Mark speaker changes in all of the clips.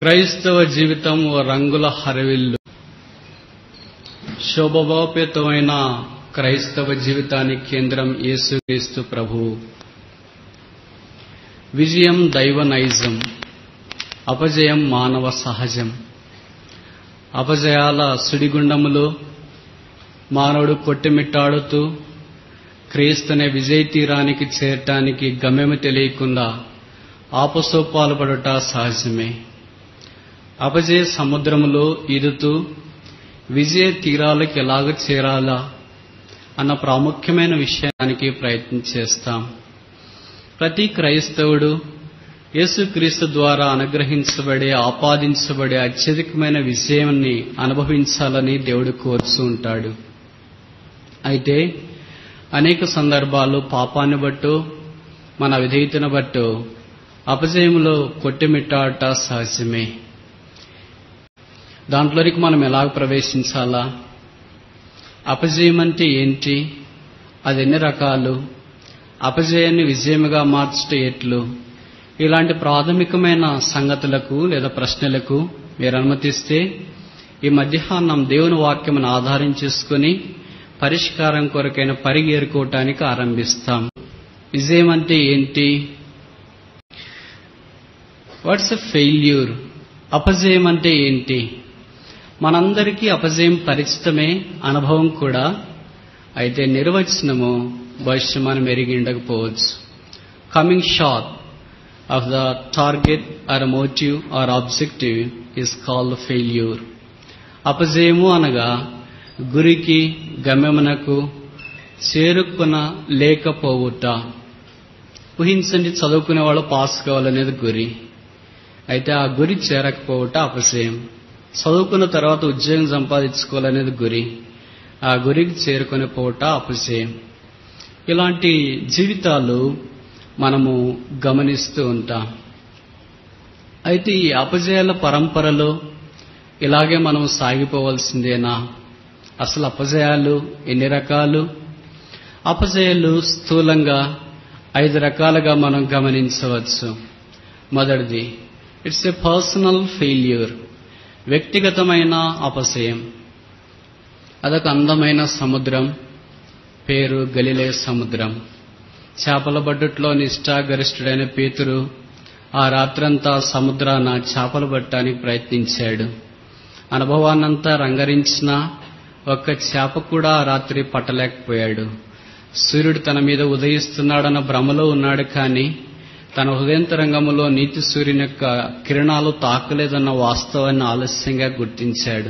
Speaker 1: క్రైస్తవ జీవితం ఓ రంగుల హరవిల్లు శోభభాపేతమైన క్రైస్తవ జీవితానికి కేంద్రం యేసుక్రీస్తు ప్రభువు విజయం దైవ నైజం అపజయం మానవ సహజం అపజయాల సుడిగుండములో మానవుడు కొట్టిమిట్టాడుతూ క్రీస్తునే విజయ తీరానికి చేరటానికి గమ్యము తెలియకుండా ఆపసోపాలు పడుట సహజమే అపజయ సముద్రములో ఈదుతూ విజయ తీరాలకు ఎలాగ చేరాలా అన్న ప్రాముఖ్యమైన విషయానికి ప్రయత్నం చేస్తాం ప్రతి క్రైస్తవుడు యేసుక్రీస్తు ద్వారా అనుగ్రహించబడే ఆపాదించబడే అత్యధికమైన విజయాన్ని అనుభవించాలని దేవుడు కోరుచూ ఉంటాడు అయితే అనేక సందర్భాలు పాపాన్ని బట్టో మన విధేయతను బట్టో అపజయములో కొట్టిమిట్టాడట సహజమే దాంట్లోనికి మనం ఎలా ప్రవేశించాలా అపజయం అంటే ఏంటి అది ఎన్ని రకాలు అపజయాన్ని విజయముగా మార్చుట ఎట్లు ఇలాంటి ప్రాథమికమైన సంగతులకు లేదా ప్రశ్నలకు మీరు అనుమతిస్తే ఈ మధ్యాహ్నం దేవుని వాక్యమును ఆధారం చేసుకుని పరిష్కారం కొరకైన పరిగేరుకోవటానికి ఆరంభిస్తాం విజయం అంటే ఏంటి వాట్స్ ఎ ఫెయిల్యూర్ అపజయం అంటే ఏంటి మనందరికీ అపజయం పరిచితమే అనుభవం కూడా అయితే నిర్వచనము బహుశా మనం ఎరిగి ఉండకపోవచ్చు coming short of the target or motive or objective is called failure అపజయము అనగా గురికి గమ్యమునకు చేరుకున లేకపోవుట ఊహించండి చదువుకునే వాళ్ళు పాస్ కావాలనేది గురి అయితే ఆ గురి చేరకపోవట అపజయం చదువుకున్న తర్వాత ఉద్యోగం సంపాదించుకోవాలనేది గురి ఆ గురికి చేరుకుని పోవట అపజయం ఇలాంటి జీవితాలు మనము గమనిస్తూ ఉంటాం అయితే ఈ అపజయాల పరంపరలో ఇలాగే మనం సాగిపోవలసిందేనా అసలు అపజయాలు ఎన్ని రకాలు అపజయాలు స్థూలంగా ఐదు రకాలుగా మనం గమనించవచ్చు మొదటిది ఇట్స్ ఎ పర్సనల్ ఫెయిల్యూర్ వ్యక్తిగతమైన అపజయం అదొక అందమైన సముద్రం పేరు గలిలే సముద్రం చేపల బడ్డుట్లో నిష్ఠాగరిష్ఠుడైన పేతురు ఆ రాత్రంతా సముద్రాన చేపలు పట్టడానికి ప్రయత్నించాడు అనుభవాన్నంతా రంగరించిన ఒక్క చేప కూడా ఆ రాత్రి పట్టలేకపోయాడు సూర్యుడు తన మీద ఉదయిస్తున్నాడన్న భ్రమలో ఉన్నాడు కానీ తన హృదయంతరంగంలో నీతి సూర్యుని యొక్క కిరణాలు తాకలేదన్న వాస్తవాన్ని ఆలస్యంగా గుర్తించాడు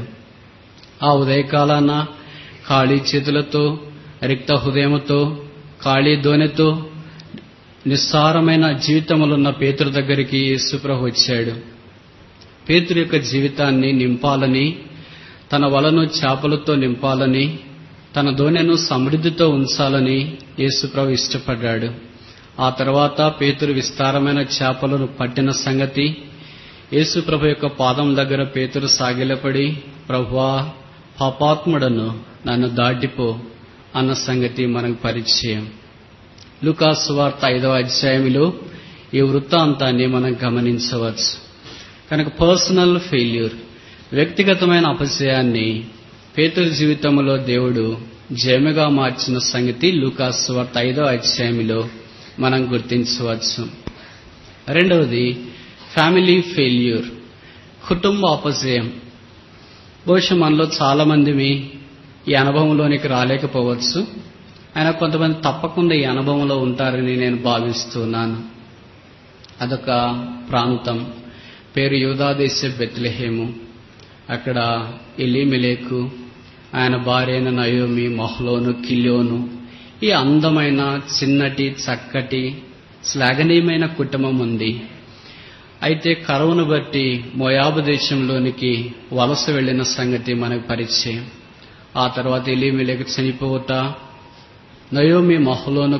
Speaker 1: ఆ ఉదయకాలాన ఖాళీ చేతులతో రిక్త హృదయముతో ఖాళీ దోనెతో నిస్సారమైన జీవితములున్న పేతురు దగ్గరికి యేసుప్రభు వచ్చాడు పేతురు యొక్క జీవితాన్ని నింపాలని తన వలను చేపలతో నింపాలని తన దోణెను సమృద్ధితో ఉంచాలని యేసుప్రభు ఇష్టపడ్డాడు ఆ తర్వాత పేతురు విస్తారమైన చేపలను పట్టిన సంగతి యేసుప్రభు యొక్క పాదం దగ్గర పేతురు సాగిలపడి ప్రభువా పాపాత్ముడను నన్ను దాటిపో అన్న సంగతి మనకు పరిచయం లుకాసు వార్త ఐదవ అధ్యాయంలో ఈ వృత్తాంతాన్ని మనం గమనించవచ్చు కనుక పర్సనల్ ఫెయిల్యూర్ వ్యక్తిగతమైన అపజయాన్ని పేతురు జీవితంలో దేవుడు జయముగా మార్చిన సంగతి లూకాసు వార్త ఐదవ అధ్యాయంలో మనం గుర్తించవచ్చు రెండవది ఫ్యామిలీ ఫెయిల్యూర్ కుటుంబ అపజయం బహుశా మనలో చాలా మందిమి ఈ అనుభవంలోనికి రాలేకపోవచ్చు ఆయన కొంతమంది తప్పకుండా ఈ అనుభవంలో ఉంటారని నేను భావిస్తున్నాను అదొక ప్రాంతం పేరు యూదాదేశ బెత్లెహేము అక్కడ ఎలీమిలేకు ఆయన భార్య అయిన నయోమి మొహలోను కిలోను ఈ అందమైన చిన్నటి చక్కటి శ్లాఘనీయమైన కుటుంబం ఉంది అయితే కరువును బట్టి మోయాబు దేశంలోనికి వలస వెళ్లిన సంగతి మనకు పరిచయం ఆ తర్వాత ఎలీమిలేకు చనిపోవుట నయోమి మొహలోను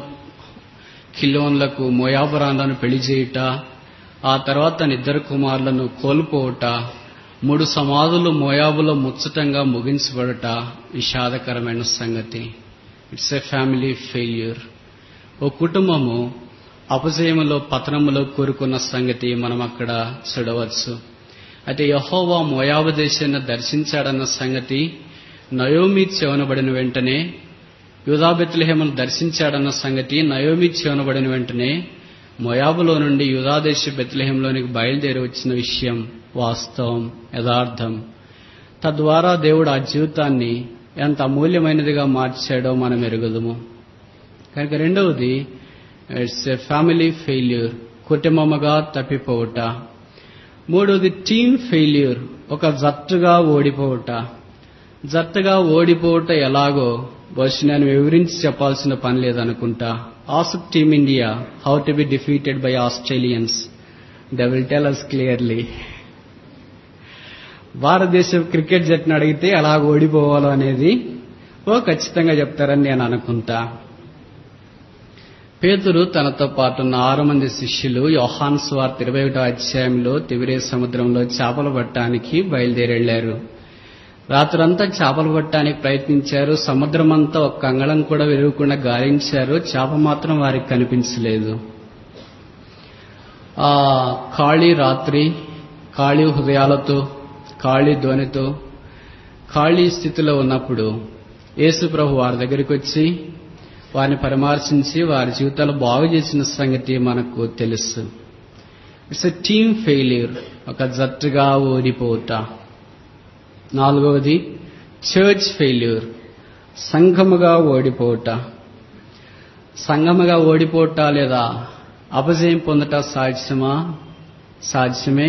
Speaker 1: కిలోన్లకు మోయాబురాండ్లను పెళ్లి చేయుట ఆ తర్వాత తన ఇద్దరు కుమారులను కోల్పోవుట మూడు సమాధులు మోయాబులో ముచ్చటంగా ముగించబడట విషాదకరమైన సంగతి ఇట్స్ ఎ ఫ్యామిలీ ఫెయిల్యూర్ ఓ కుటుంబము అపజయములో పతనములో కూరుకున్న సంగతి మనం అక్కడ చూడవచ్చు అయితే యహోవా మోయాబు దేశాన్ని దర్శించాడన్న సంగతి నయోమి చెవనబడిన వెంటనే యూదాబెత్లహేమను దర్శించాడన్న సంగతి నయోమి చెవనబడిన వెంటనే మొయాబులో నుండి యూదాదేశ బెత్లహేంలోనికి బయలుదేరి వచ్చిన విషయం వాస్తవం యథార్థం తద్వారా దేవుడు ఆ జీవితాన్ని ఎంత అమూల్యమైనదిగా మార్చాడో మనం ఎరుగుదము కనుక రెండవది ఇట్స్ ఎ ఫ్యామిలీ ఫెయిల్యూర్ కుటుంబముగా తప్పిపోవుట మూడవది టీమ్ ఫెయిల్యూర్ ఒక జట్టుగా ఓడిపోవుట జట్టుగా ఓడిపోవుట ఎలాగో బహుశా నేను వివరించి చెప్పాల్సిన పని లేదనుకుంటా ask team India how to be defeated by Australians they will tell us clearly భారతదేశం క్రికెట్ జట్టును అడిగితే ఎలా ఓడిపోవాలో అనేది ఓ ఖచ్చితంగా చెప్తారని నేను అనుకుంటా పేతురు తనతో పాటు ఉన్న ఆరు మంది శిష్యులు యోహాన్ స్వార్త ఇరవై ఒకటో అధ్యాయంలో తివిరే సముద్రంలో చేపలు పట్టడానికి బయలుదేరెళ్లారు రాత్రంతా చేపలు పట్టడానికి ప్రయత్నించారు సముద్రం అంతా ఒక్క అంగళం కూడా విరగకుండా గాలించారు చేప మాత్రం వారికి కనిపించలేదు ఆ ఖాళీ రాత్రి ఖాళీ హృదయాలతో ఖాళీ ధ్వనితో ఖాళీ స్థితిలో ఉన్నప్పుడు యేసు ప్రభు వారి దగ్గరికి వచ్చి వారిని పరామర్శించి వారి జీవితాలు బాగు చేసిన సంగతి మనకు తెలుసు ఇట్స్ ఎ టీమ్ ఫెయిల్యూర్ ఒక జట్టుగా ఓడిపోవుట నాలుగవది చర్చ్ ఫెయిల్యూర్ సంఘముగా ఓడిపోవుట సంఘముగా ఓడిపోవట లేదా అపజయం పొందట సాధ్యమా సాధ్యమే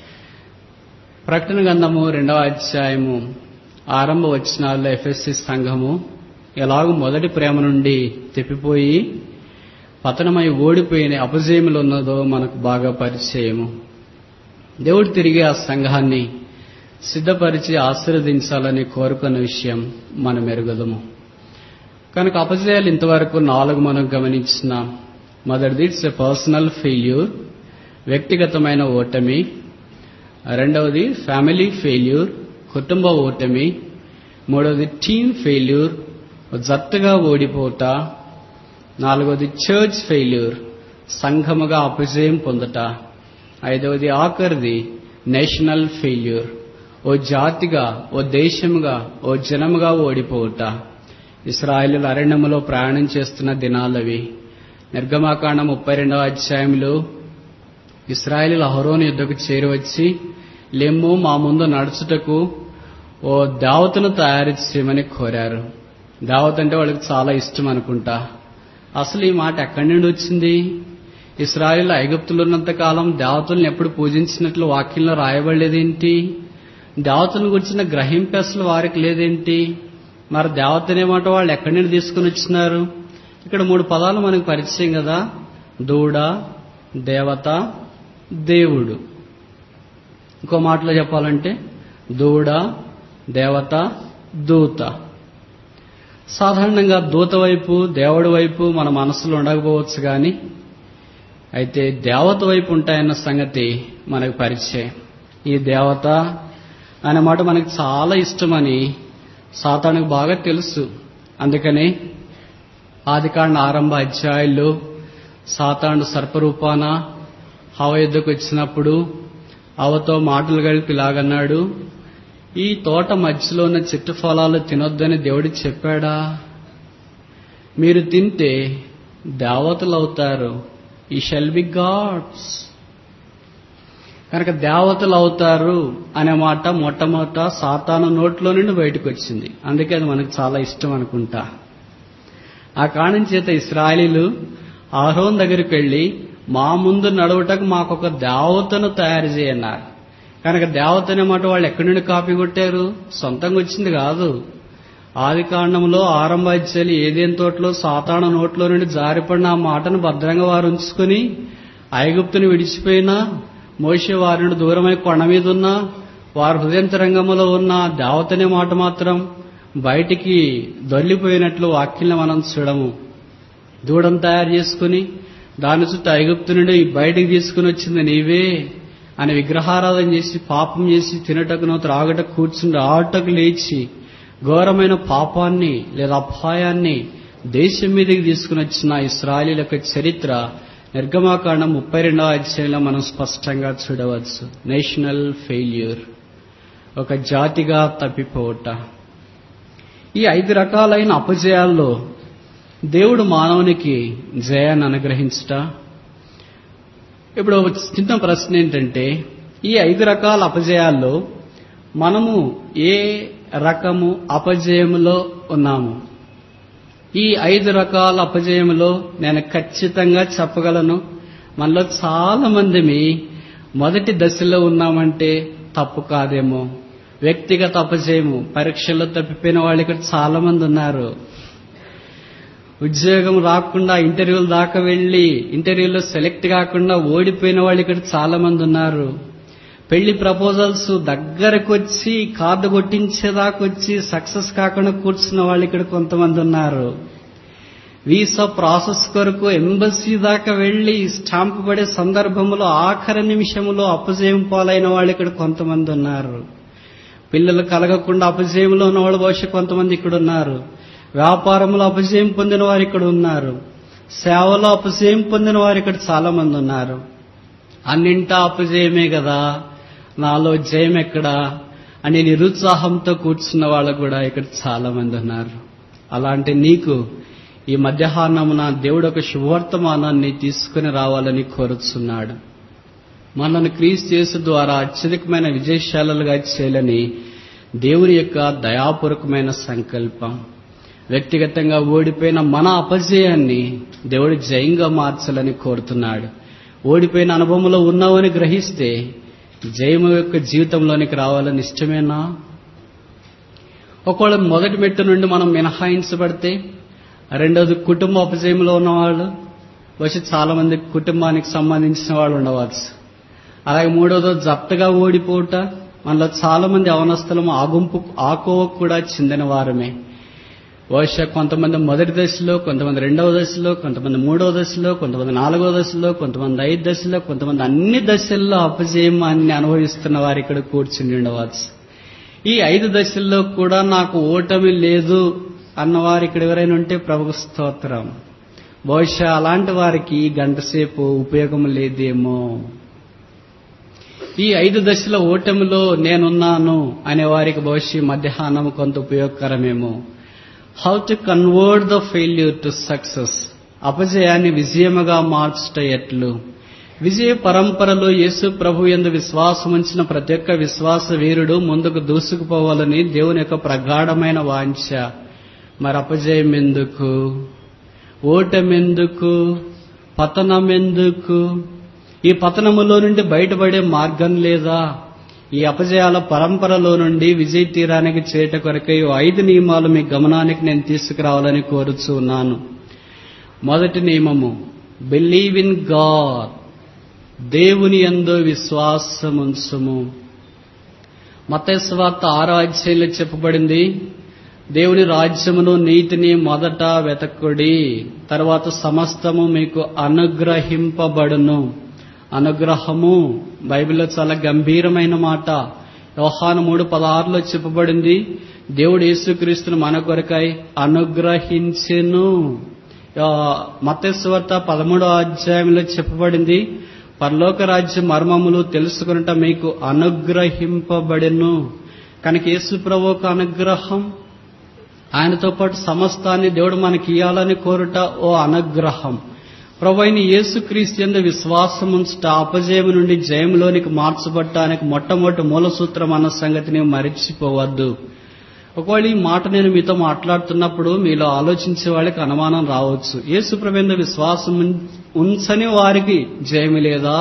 Speaker 1: ప్రకటన గంధము రెండవ అధ్యాయము ఆరంభ వచనాల్లో ఎఫ్ఎస్సి సంఘము ఎలాగూ మొదటి ప్రేమ నుండి తెప్పిపోయి పతనమై ఓడిపోయిన అపజయములు ఉన్నదో మనకు బాగా పరిచయము దేవుడు తిరిగి ఆ సంఘాన్ని సిద్ధపరిచి ఆశీర్వదించాలని కోరుకున్న విషయం మనం ఎరుగదము కనుక అపజయాలు ఇంతవరకు నాలుగు మనం గమనించిన మొదటిది ఇట్స్ ఎ పర్సనల్ ఫెయిల్యూర్ వ్యక్తిగతమైన ఓటమి రెండవది ఫ్యామిలీ ఫెయిల్యూర్ కుటుంబ ఓటమి మూడవది టీమ్ ఫెయిల్యూర్ జట్టుగా ఓడిపోట నాలుగవది చర్చ్ ఫెయిల్యూర్ సంఘముగా అపజయం పొందట ఐదవది ఆఖరిది నేషనల్ ఫెయిల్యూర్ ఓ జాతిగా ఓ దేశముగా ఓ జనముగా ఓడిపోవుట ఇస్రాయేలు అరణ్యములో ప్రయాణం చేస్తున్న దినాలవి నిర్గమాకాండ ముప్పై రెండవ అధ్యాయంలో ఇస్రాయేలు అహరోని యుద్ధకు చేరువచ్చి లెమ్ము మా ముందు నడుచుటకు ఓ దావతను తయారు చేయమని కోరారు దావత్ అంటే వాళ్ళకి చాలా ఇష్టం అనుకుంటా అసలు ఈ మాట ఎక్కడి నుండి వచ్చింది ఇస్రాయిల్ ఐగుప్తులు ఉన్నంత కాలం దేవతలను ఎప్పుడు పూజించినట్లు వాక్యంలో రాయబడలేదేంటి దేవతను గురించిన గ్రహింపు అసలు వారికి లేదేంటి మరి దేవతనే మాట వాళ్ళు ఎక్కడి నుండి తీసుకుని వచ్చినారు ఇక్కడ మూడు పదాలు మనకు పరిచయం కదా దూడ దేవత దేవుడు ఇంకో మాటలో చెప్పాలంటే దూడ దేవత దూత సాధారణంగా దూత వైపు దేవుడి వైపు మన మనసులో ఉండకపోవచ్చు కానీ అయితే దేవత వైపు ఉంటాయన్న సంగతి మనకు పరిచయం ఈ దేవత అనే మాట మనకు చాలా ఇష్టమని సాతానికి బాగా తెలుసు అందుకని ఆదికాండ ఆరంభ అధ్యాయుల్లో సాతాను సర్పరూపాన హవ యుద్ధకు వచ్చినప్పుడు అవతో మాటలు కలిపి ఇలాగన్నాడు ఈ తోట మధ్యలో ఉన్న చెట్టు ఫలాలు తినొద్దని దేవుడు చెప్పాడా మీరు తింటే దేవతలు అవుతారు ఈ షెల్ బి గాడ్స్ కనుక దేవతలు అవుతారు అనే మాట మొట్టమొదట సాతాను నోట్లో నుండి బయటకు వచ్చింది అందుకే అది మనకు చాలా ఇష్టం అనుకుంటా ఆ కారణం చేత ఇస్రాయలీలు ఆహ్రోన్ దగ్గరికి వెళ్ళి మా ముందు నడువుటకు మాకొక దేవతను తయారు చేయన్నారు కనుక దేవత అనే మాట వాళ్ళు ఎక్కడి నుండి కాపీ కొట్టారు సొంతంగా వచ్చింది కాదు ఆది కాండంలో ఆరంభాధ్యాయులు ఏదేం తోటలో సాతాన నోట్లో నుండి జారిపడిన ఆ మాటను భద్రంగా వారు ఉంచుకుని ఐగుప్తుని విడిచిపోయినా మోసే వారి నుండి దూరమై కొండ మీద ఉన్నా వారి హృదయంతరంగంలో ఉన్న దేవతనే మాట మాత్రం బయటికి దొల్లిపోయినట్లు వాక్యం మనం చూడము దూడను తయారు చేసుకుని దాని చుట్టూ ఐగుప్తు నుండి బయటికి తీసుకుని వచ్చింది నీవే అని విగ్రహారాధన చేసి పాపం చేసి తినటకును త్రాగటకు కూర్చుని ఆటకు లేచి ఘోరమైన పాపాన్ని లేదా అపాయాన్ని దేశం మీదకి తీసుకుని వచ్చిన ఇస్రాయలీల యొక్క చరిత్ర నిర్గమాకాండం ముప్పై రెండవ అధ్యాయంలో మనం స్పష్టంగా చూడవచ్చు నేషనల్ ఫెయిల్యూర్ ఒక జాతిగా తప్పిపోవట ఈ ఐదు రకాలైన అపజయాల్లో దేవుడు మానవునికి జయాన్ని అనుగ్రహించుట ఇప్పుడు ఒక చిన్న ప్రశ్న ఏంటంటే ఈ ఐదు రకాల అపజయాల్లో మనము ఏ రకము అపజయములో ఉన్నాము ఈ ఐదు రకాల అపజయములో నేను ఖచ్చితంగా చెప్పగలను మనలో చాలా మందిమి మొదటి దశలో ఉన్నామంటే తప్పు కాదేమో వ్యక్తిగత అపజయము పరీక్షల్లో తప్పిపోయిన వాళ్ళు ఇక్కడ చాలా మంది ఉన్నారు ఉద్యోగం రాకుండా ఇంటర్వ్యూల దాకా వెళ్ళి ఇంటర్వ్యూలో సెలెక్ట్ కాకుండా ఓడిపోయిన వాళ్ళు ఇక్కడ చాలా మంది ఉన్నారు పెళ్లి ప్రపోజల్స్ దగ్గరకు వచ్చి కార్డు కొట్టించేదాకా వచ్చి సక్సెస్ కాకుండా కూర్చున్న వాళ్ళు ఇక్కడ కొంతమంది ఉన్నారు వీసా ప్రాసెస్ కొరకు ఎంబసీ దాకా వెళ్లి స్టాంప్ పడే సందర్భంలో ఆఖరి నిమిషంలో అపజయం పాలైన వాళ్ళు ఇక్కడ కొంతమంది ఉన్నారు పిల్లలు కలగకుండా అపజయంలో ఉన్న వాళ్ళు బహుశా కొంతమంది ఇక్కడ ఉన్నారు వ్యాపారంలో అపజయం పొందిన వారు ఇక్కడ ఉన్నారు సేవలో అపజయం పొందిన వారు ఇక్కడ చాలా మంది ఉన్నారు అన్నింటా అపజయమే కదా నాలో జయం ఎక్కడా అని నిరుత్సాహంతో కూర్చున్న వాళ్ళు కూడా ఇక్కడ చాలా మంది ఉన్నారు అలాంటి నీకు ఈ మధ్యాహ్నమున దేవుడు ఒక శుభవర్తమానాన్ని తీసుకుని రావాలని కోరుచున్నాడు మనల్ని క్రీస్తు యేసు ద్వారా అత్యధికమైన విజయశాలలుగా చేయాలని దేవుని యొక్క దయాపూర్వకమైన సంకల్పం వ్యక్తిగతంగా ఓడిపోయిన మన అపజయాన్ని దేవుడు జయంగా మార్చాలని కోరుతున్నాడు ఓడిపోయిన అనుభవంలో ఉన్నామని గ్రహిస్తే జయము యొక్క జీవితంలోనికి రావాలని ఇష్టమేనా ఒకవేళ మొదటి మెట్టు నుండి మనం మినహాయించబడితే రెండవది కుటుంబ అపజయంలో ఉన్నవాళ్ళు వచ్చి చాలా మంది కుటుంబానికి సంబంధించిన వాళ్ళు ఉండవచ్చు అలాగే మూడవదో జప్తగా ఓడిపోవట మనలో చాలా మంది అవనస్థలము ఆగుంపు ఆకోవకు కూడా చెందిన వారమే బహుశా కొంతమంది మొదటి దశలో కొంతమంది రెండవ దశలో కొంతమంది మూడవ దశలో కొంతమంది నాలుగవ దశలో కొంతమంది ఐదు దశలో కొంతమంది అన్ని దశల్లో అపజయమాన్ని అనుభవిస్తున్న వారు ఇక్కడ కూర్చుని ఉండవచ్చు ఈ ఐదు దశల్లో కూడా నాకు ఓటమి లేదు అన్నవారు ఇక్కడ ఎవరైనా ఉంటే ప్రభుకు స్తోత్రం బహుశా అలాంటి వారికి గంట సేపు ఉపయోగం లేదేమో ఈ ఐదు దశల ఓటమిలో నేనున్నాను అనే వారికి బహుశా మధ్యాహ్నం కొంత ఉపయోగకరమేమో how to convert the failure to success అపజయాన్ని విజయముగా మార్చుట ఎట్లు విజయ పరంపరలో యేసు ప్రభు ఎందు విశ్వాసం ఉంచిన ప్రతి ఒక్క విశ్వాస వీరుడు ముందుకు దూసుకుపోవాలని దేవుని యొక్క ప్రగాఢమైన వాంఛ మరి అపజయం ఎందుకు ఓటమెందుకు పతనమెందుకు ఈ పతనములో నుండి బయటపడే మార్గం లేదా ఈ అపజయాల పరంపరలో నుండి విజయ తీరానికి చేట కొరకై ఓ ఐదు నియమాలు మీ గమనానికి నేను తీసుకురావాలని కోరుచు ఉన్నాను మొదటి నియమము బిలీవ్ ఇన్ గాడ్ దేవుని ఎందు విశ్వాసముంచుము మతేశ్వార్త ఆరో అధ్యాయంలో చెప్పబడింది దేవుని రాజ్యమును నీతిని మొదట వెతకుడి తర్వాత సమస్తము మీకు అనుగ్రహింపబడును అనుగ్రహము బైబిల్లో చాలా గంభీరమైన మాట యోహాను మూడు పదహారులో చెప్పబడింది దేవుడు యేసుక్రీస్తును మన కొరకై అనుగ్రహించెను మతేశ్వర్త పదమూడో అధ్యాయంలో చెప్పబడింది పరలోక రాజ్య మర్మములు తెలుసుకున్నట మీకు అనుగ్రహింపబడెను కనుక యేసు ప్రభు ఒక అనుగ్రహం ఆయనతో పాటు సమస్తాన్ని దేవుడు మనకి ఇవ్వాలని కోరుట ఓ అనుగ్రహం ప్రభు అయిన యేసుక్రీస్తు ఎందు విశ్వాసం ఉంచుట అపజయం నుండి జయంలోనికి మార్చబడటానికి మొట్టమొదటి మూల సూత్రం అన్న సంగతిని మరిచిపోవద్దు ఒకవేళ ఈ మాట నేను మీతో మాట్లాడుతున్నప్పుడు మీలో ఆలోచించే వాళ్ళకి అనుమానం రావచ్చు యేసు ప్రభు ఎందు విశ్వాసం ఉంచని వారికి జయమి లేదా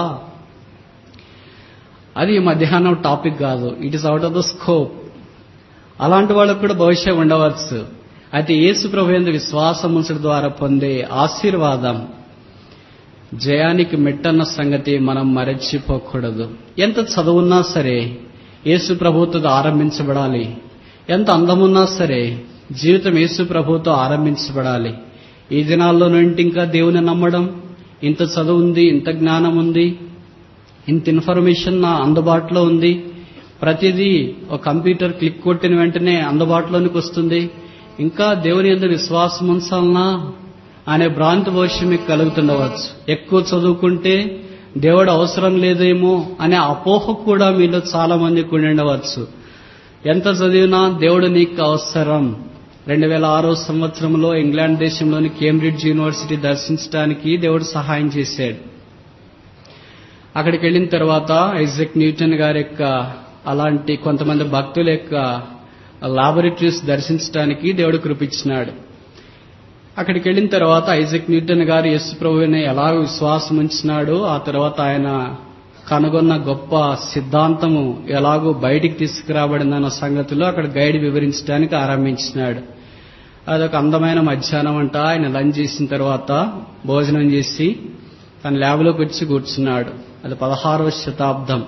Speaker 1: అది ఈ మధ్యాహ్నం టాపిక్ కాదు it is out of the scope అలాంటి వాళ్ళకు కూడా భవిష్యత్ ఉండవచ్చు అయితే యేసు ప్రభు ఎందు విశ్వాసం ఉంచడం ద్వారా పొందే ఆశీర్వాదం జయానికి మెట్టన్న సంగతి మనం మరచిపోకూడదు ఎంత చదువున్నా సరే యేసు ప్రభుతో ఆరంభించబడాలి ఎంత అందమున్నా సరే జీవితం యేసు ప్రభుతో ఆరంభించబడాలి ఈ దినాల్లో నుండి ఇంకా దేవుని నమ్మడం ఇంత చదువు ఉంది ఇంత జ్ఞానం ఉంది ఇంత ఇన్ఫర్మేషన్ నా అందుబాటులో ఉంది ప్రతిదీ ఒక కంప్యూటర్ క్లిక్ కొట్టిన వెంటనే అందుబాటులోనికి వస్తుంది ఇంకా దేవుని ఎందు విశ్వాసం ఉంచాలనా అనే భ్రాంతి భవిష్యం మీకు కలుగుతుండవచ్చు ఎక్కువ చదువుకుంటే దేవుడు అవసరం లేదేమో అనే అపోహ కూడా మీలో చాలా మందికి ఉండి ఉండవచ్చు ఎంత చదివినా దేవుడు నీకు అవసరం రెండు వేల ఆరో సంవత్సరంలో ఇంగ్లాండ్ దేశంలోని కేంబ్రిడ్జ్ యూనివర్సిటీ దర్శించడానికి దేవుడు సహాయం చేశాడు అక్కడికి వెళ్ళిన తర్వాత ఐజక్ న్యూటన్ గారి యొక్క అలాంటి కొంతమంది భక్తుల యొక్క లాబొరేటరీస్ దర్శించడానికి దేవుడు కృపించినాడు అక్కడికి వెళ్ళిన తర్వాత ఐజక్ న్యూటన్ గారు యేసు ప్రభువుని ఎలా విశ్వాసం ఉంచినాడో ఆ తర్వాత ఆయన కనుగొన్న గొప్ప సిద్ధాంతము ఎలాగో బయటికి తీసుకురాబడిందన్న సంగతిలో అక్కడ గైడ్ వివరించడానికి ఆరంభించినాడు అదొక అందమైన మధ్యాహ్నం అంట ఆయన లంచ్ చేసిన తర్వాత భోజనం చేసి తన ల్యాబ్లోకి వచ్చి కూర్చున్నాడు అది పదహారవ శతాబ్దం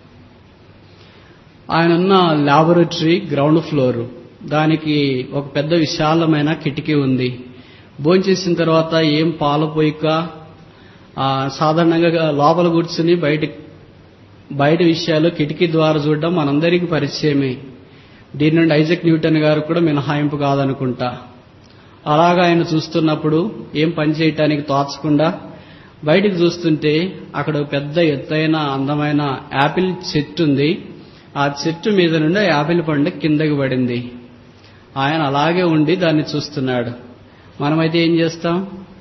Speaker 1: ఆయన ఉన్న ల్యాబొరేటరీ గ్రౌండ్ ఫ్లోర్ దానికి ఒక పెద్ద విశాలమైన కిటికీ ఉంది భోంచేసిన తర్వాత ఏం పాల పోయిక సాధారణంగా లోపల కూర్చుని బయట బయట విషయాలు కిటికీ ద్వారా చూడడం మనందరికీ పరిచయమే దీని నుండి ఐజక్ న్యూటన్ గారు కూడా మినహాయింపు కాదనుకుంటా అలాగా ఆయన చూస్తున్నప్పుడు ఏం పని చేయటానికి తోచకుండా బయటికి చూస్తుంటే అక్కడ పెద్ద ఎత్తైన అందమైన యాపిల్ చెట్టు ఉంది ఆ చెట్టు మీద నుండి యాపిల్ పండు కిందకి పడింది ఆయన అలాగే ఉండి దాన్ని చూస్తున్నాడు మనమైతే ఏం చేస్తాం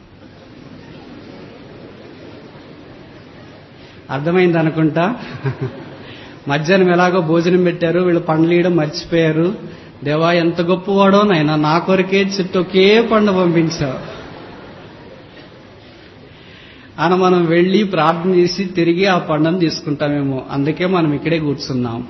Speaker 1: అర్థమైంది అనుకుంటా మధ్యాహ్నం ఎలాగో భోజనం పెట్టారు వీళ్ళు పండ్లు ఇయడం మర్చిపోయారు దేవా ఎంత గొప్పవాడో నాయన నా కొరకే చెట్టు ఒకే పండు పంపించావు అని మనం వెళ్ళి ప్రార్థన చేసి తిరిగి ఆ పండును తీసుకుంటామేమో అందుకే మనం ఇక్కడే కూర్చున్నాం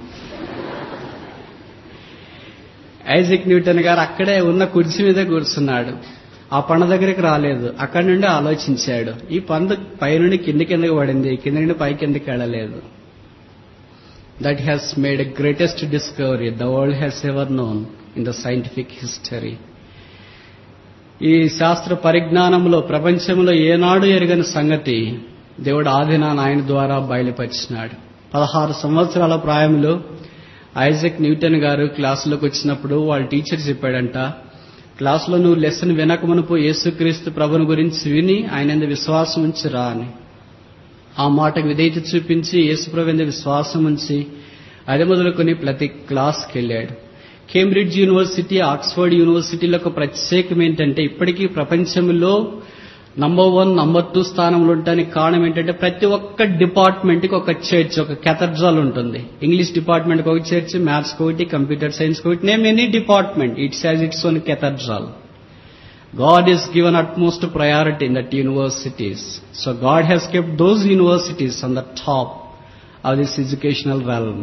Speaker 1: ఐజక్ న్యూటన్ గారు అక్కడే ఉన్న కుర్చీ మీద కూర్చున్నాడు ఆ పండు దగ్గరికి రాలేదు అక్కడి నుండి ఆలోచించాడు ఈ పండు పై నుండి కింది కిందకి పడింది కింద నుండి పై కిందకి వెళ్ళలేదు that has made a greatest discovery the world has ever known in the scientific history ఈ శాస్త్ర పరిజ్ఞానంలో ప్రపంచంలో ఏనాడు ఎరగని సంగతి దేవుడు ఆదినాన ఆయన ద్వారా బయలుపరిచినాడు పదహారు సంవత్సరాల ప్రాయంలో ఐజక్ న్యూటన్ గారు క్లాసులోకి వచ్చినప్పుడు వాళ్ళ టీచర్ చెప్పాడంట క్లాసులో నువ్వు లెసన్ వినక మునుపు యేసుక్రీస్తు ప్రభుని గురించి విని ఆయన విశ్వాసం ఉంచి రా అని ఆ మాటకు విధేయత చూపించి యేసుప్రభు మీద విశ్వాసం ఉంచి అది మొదలుకొని ప్రతి క్లాస్కి వెళ్ళాడు కేంబ్రిడ్జ్ యూనివర్సిటీ ఆక్స్ఫర్డ్ యూనివర్సిటీలో ఒక ప్రత్యేకం ఏంటంటే ఇప్పటికీ ప్రపంచంలో నంబర్ వన్ నంబర్ టూ స్థానంలో ఉండడానికి కారణం ఏంటంటే ప్రతి ఒక్క డిపార్ట్మెంట్కి ఒక చర్చ్ ఒక కెథడ్రాల్ ఉంటుంది ఇంగ్లీష్ డిపార్ట్మెంట్కి ఒక చర్చ్ మ్యాథ్స్ ఒకటి కంప్యూటర్ సైన్స్ ఒకటి name any department it's has its own cathedral God is given utmost priority in that universities. So God has kept those universities on the top of this educational realm.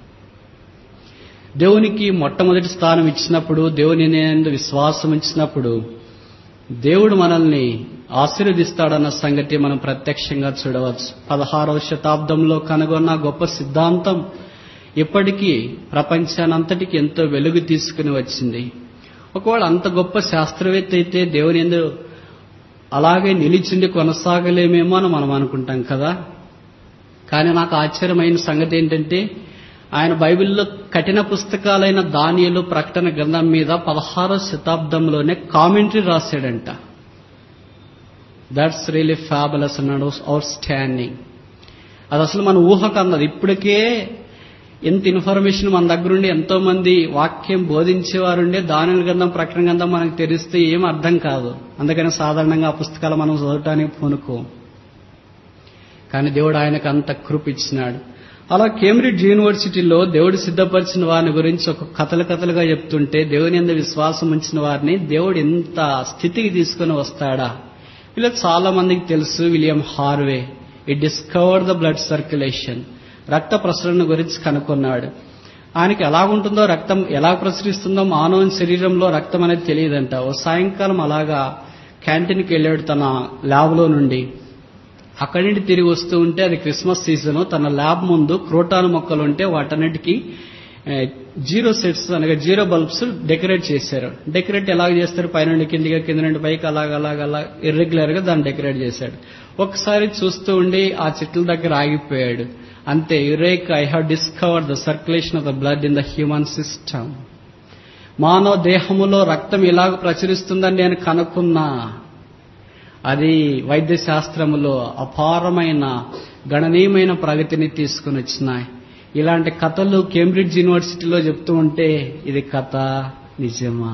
Speaker 1: దేవునికి మొట్టమొదటి స్థానం ఇచ్చినప్పుడు దేవుని నేను విశ్వాసం ఇచ్చినప్పుడు దేవుడు మనల్ని ఆశీర్వదిస్తాడన్న సంగతి మనం ప్రత్యక్షంగా చూడవచ్చు పదహారవ శతాబ్దంలో కనుగొన్న గొప్ప సిద్ధాంతం ఇప్పటికీ ప్రపంచానంతటికి ఎంతో వెలుగు తీసుకుని వచ్చింది ఒకవేళ అంత గొప్ప శాస్త్రవేత్త అయితే దేవుని ఎందు అలాగే నిలిచిండి కొనసాగలేమేమో అని మనం అనుకుంటాం కదా కానీ నాకు ఆశ్చర్యమైన సంగతి ఏంటంటే ఆయన బైబిల్లో కఠిన పుస్తకాలైన దానియలు ప్రకటన గ్రంథం మీద పదహారో శతాబ్దంలోనే కామెంటరీ రాశాడంట that's really fabulous and outstanding అది అసలు మన ఊహకు అన్నది ఇప్పటికే ఎంత ఇన్ఫర్మేషన్ మన దగ్గరుండి ఎంతో మంది వాక్యం బోధించేవారుండే దానిల గ్రంథం ప్రకటన గ్రంథం మనకు తెలిస్తే ఏం అర్థం కాదు అందుకని సాధారణంగా ఆ పుస్తకాలు మనం చదవటానికి పూనుకో కానీ దేవుడు ఆయనకు అంత కృప ఇచ్చినాడు అలా కేంబ్రిడ్జ్ యూనివర్సిటీలో దేవుడు సిద్ధపరిచిన వారిని గురించి ఒక కథలు కథలుగా చెప్తుంటే దేవుని ఎందు విశ్వాసం ఉంచిన వారిని దేవుడు ఎంత స్థితికి తీసుకుని వస్తాడా ఇలా చాలా మందికి తెలుసు William Harvey it discover the blood circulation రక్త ప్రసరణ గురించి కనుక్కున్నాడు ఆయనకి ఎలాగుంటుందో రక్తం ఎలా ప్రసరిస్తుందో మానవుని శరీరంలో రక్తం అనేది తెలియదంట ఓ సాయంకాలం అలాగా క్యాంటీన్కి వెళ్ళాడు తన ల్యాబ్లో నుండి అక్కడి నుండి తిరిగి వస్తూ ఉంటే అది క్రిస్మస్ సీజన్ తన ల్యాబ్ ముందు క్రోటాను మొక్కలు ఉంటే వాటన్నిటికీ జీరో సెట్స్ అనగా జీరో బల్బ్స్ డెకరేట్ చేశారు డెకరేట్ ఎలాగ చేస్తారు పైనుండి కిందిగా కింద నుండి పైకి అలాగ అలాగ అలా ఇర్రెగ్యులర్ గా దాన్ని డెకరేట్ చేశాడు ఒకసారి చూస్తూ ఉండి ఆ చెట్ల దగ్గర ఆగిపోయాడు అంతే eureka I have discovered the circulation of the blood in the human system మానవ దేహములో రక్తం ఇలాగ ప్రచురిస్తుందని నేను కనుక్కున్నా అది వైద్య శాస్త్రములో అపారమైన గణనీయమైన ప్రగతిని తీసుకుని వచ్చినాయి ఇలాంటి కథలు కేంబ్రిడ్జ్ యూనివర్సిటీలో చెప్తూ ఉంటే ఇది కథ నిజమా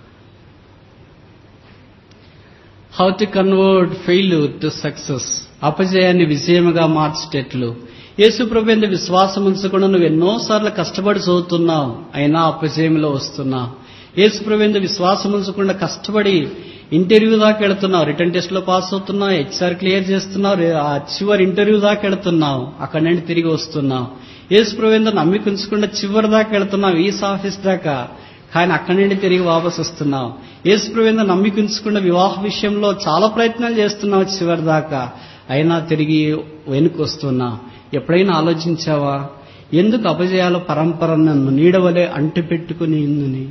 Speaker 1: how to convert failure to success అపజయాన్ని విజయముగా మార్చేటట్లు యేసు ప్రభు విశ్వాసం ఉంచకుండా నువ్వు ఎన్నోసార్లు కష్టపడి చదువుతున్నావు అయినా అపజయంలో వస్తున్నావు యేసు ప్రభు విశ్వాసం ఉంచకుండా కష్టపడి ఇంటర్వ్యూ దాకా వెళుతున్నావు రిటర్న్ టెస్ట్ లో పాస్ అవుతున్నావు హెచ్ఆర్ క్లియర్ చేస్తున్నావు ఆ చివరి ఇంటర్వ్యూ దాకా వెళుతున్నావు అక్కడి నుండి తిరిగి వస్తున్నావు యేసు ప్రభు నమ్మిక ఉంచకుండా చివరి దాకా వెళుతున్నావు ఈస్ ఆఫీస్ దాకా కానీ అక్కడి నుండి తిరిగి వాపస్ వస్తున్నావు యేసు ప్రభు నమ్మిక ఉంచకుండా వివాహ విషయంలో చాలా ప్రయత్నాలు చేస్తున్నావు చివరి దాకా అయినా తిరిగి వెనుక వస్తున్నావు ఎప్పుడైనా ఆలోచించావా ఎందుకు అపజయాల పరంపర నన్ను నీడవలే అంటి పెట్టుకుని ఇందుని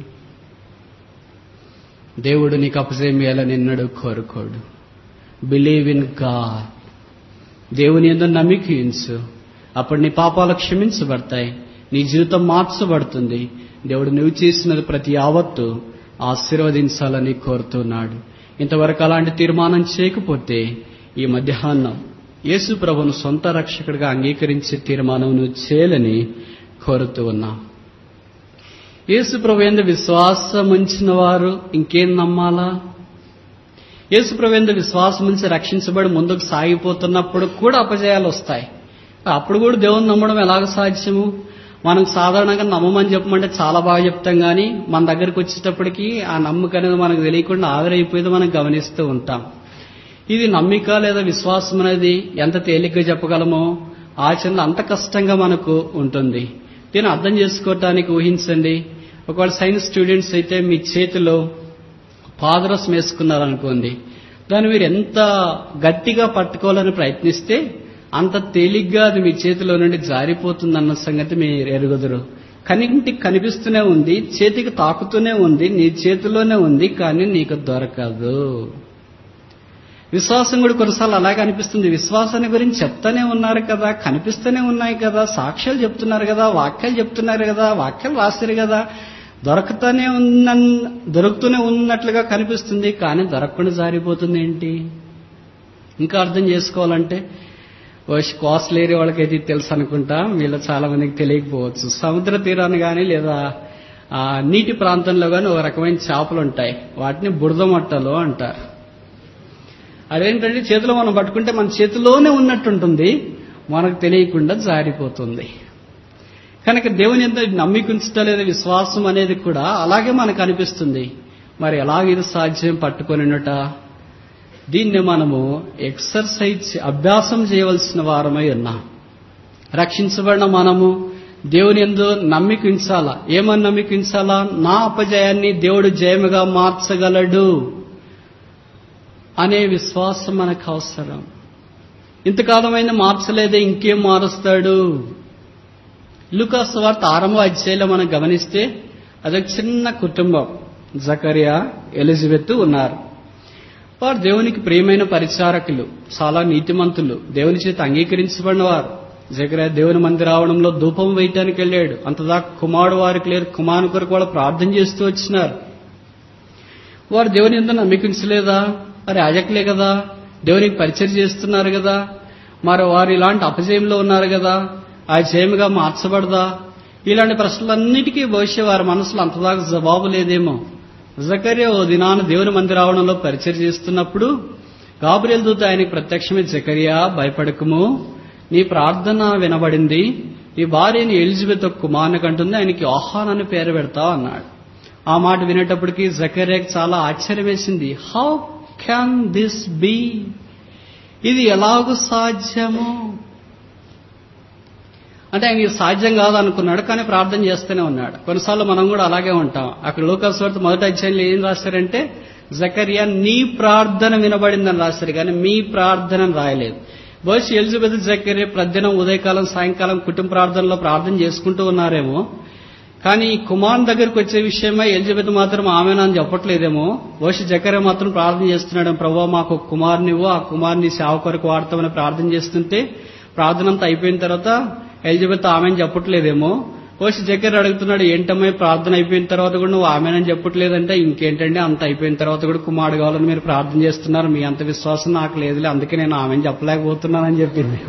Speaker 1: దేవుడు నీకు అపజయం వేయాలని ఎన్నడూ కోరుకోడు బిలీవ్ ఇన్ గాడ్ దేవుని ఎందు నమ్మికించు అప్పుడు నీ పాపాలు క్షమించబడతాయి నీ జీవితం మార్చబడుతుంది దేవుడు నువ్వు చేసినది ప్రతి యావత్తు ఆశీర్వదించాలని కోరుతున్నాడు ఇంతవరకు అలాంటి తీర్మానం చేయకపోతే ఈ మధ్యాహ్నం యేసు ప్రభును సొంత రక్షకుడిగా అంగీకరించే తీర్మానం నువ్వు చేయాలని కోరుతూ ఉన్నా యేసు ప్రభు ఎందు విశ్వాసం ఉంచిన వారు ఇంకేం నమ్మాలా యేసు ప్రభు ఎందు విశ్వాసం ఉంచి రక్షించబడి ముందుకు సాగిపోతున్నప్పుడు కూడా అపజయాలు వస్తాయి అప్పుడు కూడా దేవుని నమ్మడం ఎలాగ సాధ్యము మనం సాధారణంగా నమ్మమని చెప్పమంటే చాలా బాగా చెప్తాం కానీ మన దగ్గరికి వచ్చేటప్పటికి ఆ నమ్మకం అనేది మనకు తెలియకుండా ఆవిరైపోయేది మనం గమనిస్తూ ఉంటాం ఇది నమ్మిక లేదా విశ్వాసం అనేది ఎంత తేలిగ్గా చెప్పగలమో ఆచరణ అంత కష్టంగా మనకు ఉంటుంది దీన్ని అర్థం చేసుకోవటానికి ఊహించండి ఒకవేళ సైన్స్ స్టూడెంట్స్ అయితే మీ చేతిలో పాదరసం వేసుకున్నారనుకోండి దాన్ని మీరు ఎంత గట్టిగా పట్టుకోవాలని ప్రయత్నిస్తే అంత తేలిగ్గా అది మీ చేతిలో నుండి జారిపోతుందన్న సంగతి మీరు ఎరుగుదురు కనింటికి కనిపిస్తూనే ఉంది చేతికి తాకుతూనే ఉంది నీ చేతిలోనే ఉంది కానీ నీకు దొరకదు విశ్వాసం కూడా కొన్నిసార్లు అలాగే అనిపిస్తుంది విశ్వాసాన్ని గురించి చెప్తానే ఉన్నారు కదా కనిపిస్తూనే ఉన్నాయి కదా సాక్ష్యాలు చెప్తున్నారు కదా వాక్యాలు చెప్తున్నారు కదా వాక్యాలు రాశారు కదా దొరకతూనే ఉన్న దొరుకుతూనే ఉన్నట్లుగా కనిపిస్తుంది కానీ దొరకకుండా జారిపోతుంది ఏంటి ఇంకా అర్థం చేసుకోవాలంటే కోస్టల్ ఏరియా వాళ్ళకైతే ఇది తెలుసు అనుకుంటా వీళ్ళు చాలా మందికి తెలియకపోవచ్చు సముద్ర తీరాన్ని కానీ లేదా ఆ నీటి ప్రాంతంలో కానీ ఒక రకమైన చేపలు ఉంటాయి వాటిని బురద మట్టలు అంటారు అదేంటంటే చేతిలో మనం పట్టుకుంటే మన చేతిలోనే ఉన్నట్టుంటుంది మనకు తెలియకుండా జారిపోతుంది కనుక దేవుని ఎంత నమ్మికుంచటం లేదా విశ్వాసం అనేది కూడా అలాగే మనకు అనిపిస్తుంది మరి ఎలాగ ఇది సాధ్యం పట్టుకొనినట దీన్ని మనము ఎక్సర్సైజ్ అభ్యాసం చేయవలసిన వారమై ఉన్నాం రక్షించబడిన మనము దేవుని ఎందు నమ్మికించాలా ఏమని నమ్మికించాలా నా అపజయాన్ని దేవుడు జయముగా మార్చగలడు అనే విశ్వాసం మనకు అవసరం ఇంతకాలమైన మార్చలేదే ఇంకేం మారుస్తాడు లూకాస్ వార్త ఆరంభ అధ్యాయంలో మనం గమనిస్తే అదొక చిన్న కుటుంబం జకరియా ఎలిజబెత్ ఉన్నారు వారు దేవునికి ప్రియమైన పరిచారకులు చాలా నీతిమంతులు దేవుని చేత అంగీకరించబడిన వారు జకరియా దేవుని మందిరావడంలో ధూపం వేయటానికి వెళ్ళాడు అంతదాకా కుమారుడు వారికి లేరు కుమారుని కొరకు వాళ్ళు ప్రార్థన చేస్తూ వచ్చినారు వారు దేవుని ఎంత నమ్మికించలేదా మరి అజకలే కదా దేవునికి పరిచయం చేస్తున్నారు కదా మరి వారు ఇలాంటి అపజయంలో ఉన్నారు కదా ఆ జయముగా మార్చబడదా ఇలాంటి ప్రశ్నలన్నిటికీ బహుశా వారి మనసులో అంతదాకా జవాబు లేదేమో జకర్య ఓ దినాన దేవుని మందిరావడంలో పరిచయం చేస్తున్నప్పుడు గాబ్రియల్ దూత ఆయనకి ప్రత్యక్షమే జకరియా భయపడకము నీ ప్రార్థన వినబడింది నీ భార్యని ఎలిజబెత్ ఒక కుమారుని కంటుంది ఆయనకి ఆహ్వాన్ అని పేరు పెడతావు అన్నాడు ఆ మాట వినేటప్పటికి జకర్యాకి చాలా ఆశ్చర్యం వేసింది హౌ క్యాన్ దిస్ బీ ఇది ఎలాగూ సాధ్యము అంటే ఆయన ఇది సాధ్యం కాదు అనుకున్నాడు కానీ ప్రార్థన చేస్తూనే ఉన్నాడు కొన్నిసార్లు మనం కూడా అలాగే ఉంటాం అక్కడ లోకస్వార్త మొదటి అధ్యాయంలో ఏం రాశారంటే జకరియా నీ ప్రార్థన వినబడిందని రాశారు కానీ మీ ప్రార్థన రాయలేదు బహుశా ఎలిజబెత్ జకరియా ప్రతిదినం ఉదయకాలం సాయంకాలం కుటుంబ ప్రార్థనలో ప్రార్థన చేసుకుంటూ ఉన్నారేమో కానీ ఈ కుమార్ దగ్గరికి వచ్చే విషయమై ఎలిజబెత్ మాత్రం ఆమెనని చెప్పట్లేదేమో బహుశా జకరే మాత్రం ప్రార్థన చేస్తున్నాడు ప్రభావ మాకు ఒక కుమారునివ్వు ఆ కుమార్ని సేవ కొరకు వాడతామని ప్రార్థన చేస్తుంటే ప్రార్థన అంతా అయిపోయిన తర్వాత ఎలిజబెత్ ఆమెను చెప్పట్లేదేమో వచ్చి జకర్ అడుగుతున్నాడు ఏంటమ్మా ప్రార్థన అయిపోయిన తర్వాత కూడా నువ్వు ఆమెనని చెప్పట్లేదంటే ఇంకేంటండి అంత అయిపోయిన తర్వాత కూడా కుమారుడు కావాలని మీరు ప్రార్థన చేస్తున్నారు మీ అంత విశ్వాసం నాకు లేదులే అందుకే నేను ఆమెను చెప్పలేకపోతున్నానని చెప్పింది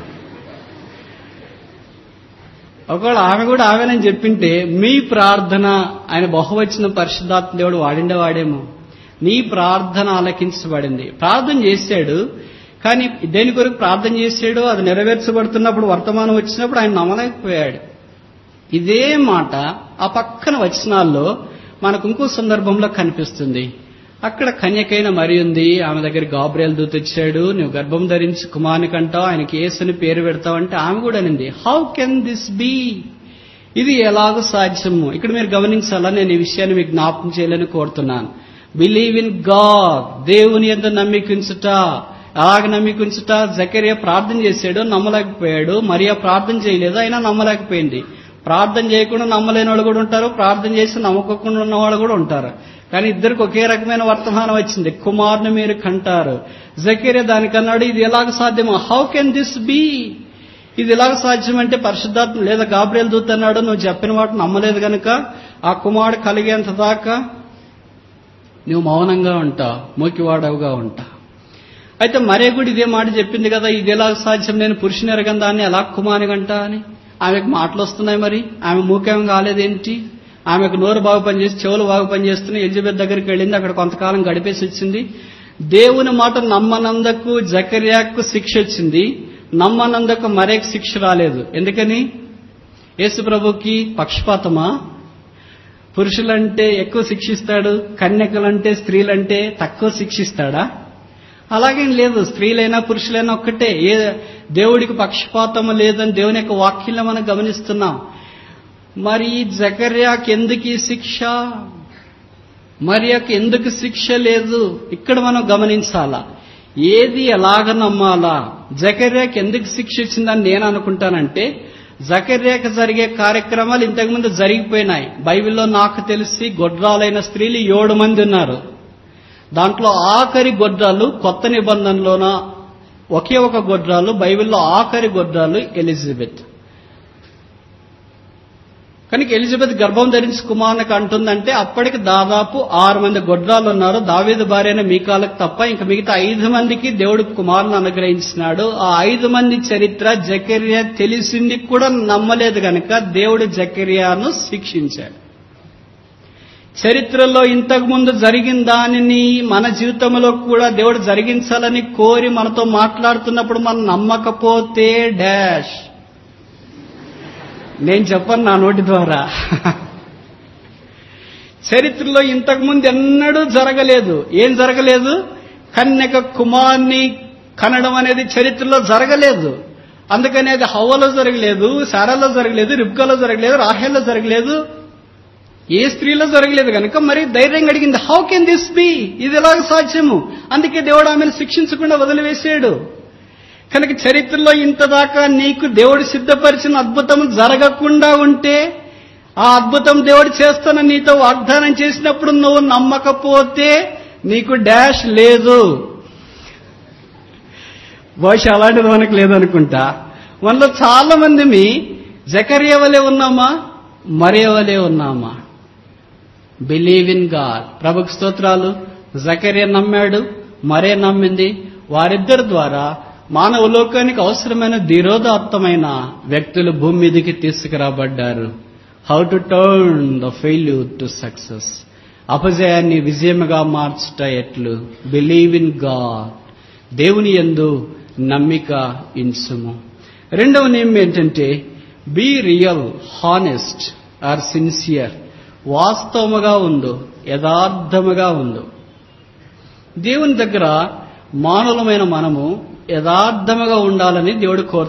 Speaker 1: ఒకవేళ ఆమె కూడా ఆమెనని చెప్పింటే మీ ప్రార్థన ఆయన బహువచ్చిన పరిశుద్ధాత్మ దేవుడు వాడిండే వాడేమో నీ ప్రార్థన ఆలకించబడింది ప్రార్థన చేశాడు కానీ దేని కొరకు ప్రార్థన చేశాడు అది నెరవేర్చబడుతున్నప్పుడు వర్తమానం వచ్చినప్పుడు ఆయన నమ్మలేకపోయాడు ఇదే మాట ఆ పక్కన వచనాల్లో మనకు ఇంకో సందర్భంలో కనిపిస్తుంది అక్కడ కన్యకైన మరి ఉంది ఆమె దగ్గర గాబ్రియల్ దూత వచ్చాడు నువ్వు గర్భం ధరించి కుమారునికి అంటావు ఆయనకి ఏసుని పేరు పెడతావు అంటే ఆమె కూడా అనింది హౌ కెన్ దిస్ బీ ఇది ఎలాగో సాధ్యము ఇక్కడ మీరు గమనించాలా నేను ఈ విషయాన్ని మీకు జ్ఞాపకం చేయాలని కోరుతున్నాను బిలీవ్ ఇన్ గాడ్ దేవుని ఎంత నమ్మికించుట అలాగ నమ్మికించుట జకరియా ప్రార్థన చేశాడు నమ్మలేకపోయాడు మరియా ప్రార్థన చేయలేదు అయినా నమ్మలేకపోయింది ప్రార్థన చేయకుండా నమ్మలేని వాళ్ళు కూడా ఉంటారు ప్రార్థన చేసి నమ్మకోకుండా ఉన్న వాళ్ళు కూడా ఉంటారు కానీ ఇద్దరికి ఒకే రకమైన వర్తమానం వచ్చింది కుమారుని మీరు కంటారు జకరియా దానికన్నాడు ఇది ఎలాగ సాధ్యమో హౌ కెన్ దిస్ బీ ఇది ఎలాగ సాధ్యం అంటే పరిశుద్ధాత్మ లేదా గాబ్రియల్ దూత అన్నాడు నువ్వు చెప్పిన వాటి నమ్మలేదు గనుక ఆ కుమారుడు కలిగేంత దాకా నువ్వు మౌనంగా ఉంటావు మూకివాడవుగా ఉంటా అయితే మరే కూడా ఇదే మాట చెప్పింది కదా ఇది ఎలా సాధ్యం నేను పురుషుని ఎరగం దాన్ని ఎలా కుమారుగంట అని ఆమెకు మాటలు వస్తున్నాయి మరి ఆమె మూకేం కాలేదేంటి ఆమెకు నోరు బాగా పనిచేసి చెవులు బాగా పనిచేస్తున్నాయి ఎలిజబెత్ దగ్గరికి వెళ్ళింది అక్కడ కొంతకాలం గడిపేసి వచ్చింది దేవుని మాట నమ్మనందకు జకర్యాకు శిక్ష వచ్చింది నమ్మనందకు మరేకు శిక్ష రాలేదు ఎందుకని యేసు ప్రభుకి పక్షపాతమా పురుషులంటే ఎక్కువ శిక్షిస్తాడు కన్యకలంటే స్త్రీలంటే తక్కువ శిక్షిస్తాడా అలాగేం లేదు స్త్రీలైనా పురుషులైనా ఒక్కటే ఏ దేవుడికి పక్షపాతం లేదని దేవుని యొక్క వాక్యంలో మనం గమనిస్తున్నాం మరి ఈ జకర్యాకి ఎందుకు ఈ శిక్ష మరియకు ఎందుకు శిక్ష లేదు ఇక్కడ మనం గమనించాలా ఏది ఎలాగ నమ్మాలా జకర్యాకి ఎందుకు శిక్ష ఇచ్చిందని నేను అనుకుంటానంటే జకర్యాకి జరిగే కార్యక్రమాలు ఇంతకుముందు జరిగిపోయినాయి బైబిల్లో నాకు తెలిసి గొడ్రాలైన స్త్రీలు ఏడు మంది ఉన్నారు దాంట్లో ఆఖరి గొడ్రాలు కొత్త నిబంధనలోన ఒకే ఒక గొడ్రాలు బైబిల్లో ఆఖరి గొడ్రాలు ఎలిజబెత్ కనుక ఎలిజబెత్ గర్భం ధరించి కుమారునికి అంటుందంటే అప్పటికి దాదాపు ఆరు మంది గొడ్రాలు ఉన్నారు దావీదు భార్యన మీకాలకు తప్ప ఇంకా మిగతా ఐదు మందికి దేవుడు కుమారుని అనుగ్రహించినాడు ఆ ఐదు మంది చరిత్ర జకర్యా తెలిసింది కూడా నమ్మలేదు గనక దేవుడు జకర్యాను శిక్షించాడు చరిత్రలో ఇంతకు ముందు జరిగిన దానిని మన జీవితంలో కూడా దేవుడు జరిగించాలని కోరి మనతో మాట్లాడుతున్నప్పుడు మనం నమ్మకపోతే డాష్ నేను చెప్పను నా నోటి ద్వారా చరిత్రలో ఇంతకుముందు ఎన్నడూ జరగలేదు ఏం జరగలేదు కన్యక కుమార్ని కనడం అనేది చరిత్రలో జరగలేదు అందుకని అది హవ్వలో జరగలేదు శారాలో జరగలేదు రిబ్కాలో జరగలేదు రాహేల్లో జరగలేదు ఏ స్త్రీలో జరగలేదు కనుక మరి ధైర్యంగా అడిగింది హౌ కెన్ దిస్ బి ఇది ఎలాగ సాధ్యము అందుకే దేవుడు ఆమెను శిక్షించకుండా వదిలివేశాడు కనుక చరిత్రలో ఇంతదాకా నీకు దేవుడు సిద్ధపరిచిన అద్భుతం జరగకుండా ఉంటే ఆ అద్భుతం దేవుడు చేస్తానని నీతో వాగ్దానం చేసినప్పుడు నువ్వు నమ్మకపోతే నీకు డాష్ లేదు బహుశా అలాంటిది మనకు లేదనుకుంటా మనలో చాలా మంది మీ జకర్య వలె ఉన్నామా మరే వలె ఉన్నామా బిలీవ్ ఇన్ గాడ్ ప్రభుకు స్తోత్రాలు జకర్య నమ్మాడు మరే నమ్మింది వారిద్దరి ద్వారా మానవ లోకానికి అవసరమైన ధీరోదాత్తమైన వ్యక్తులు భూమి మీదకి తీసుకురాబడ్డారు how to turn the failure to success అపజయాన్ని విజయముగా మార్చుట ఎట్లు బిలీవ్ ఇన్ గాడ్ దేవుని ఎందు నమ్మిక ఇన్సుము రెండవ నియమం ఏంటంటే be real honest or sincere వాస్తవముగా ఉండు యథార్థముగా ఉండు దేవుని దగ్గర మానవులమైన మనము యథార్థముగా ఉండాలని దేవుడు కోరు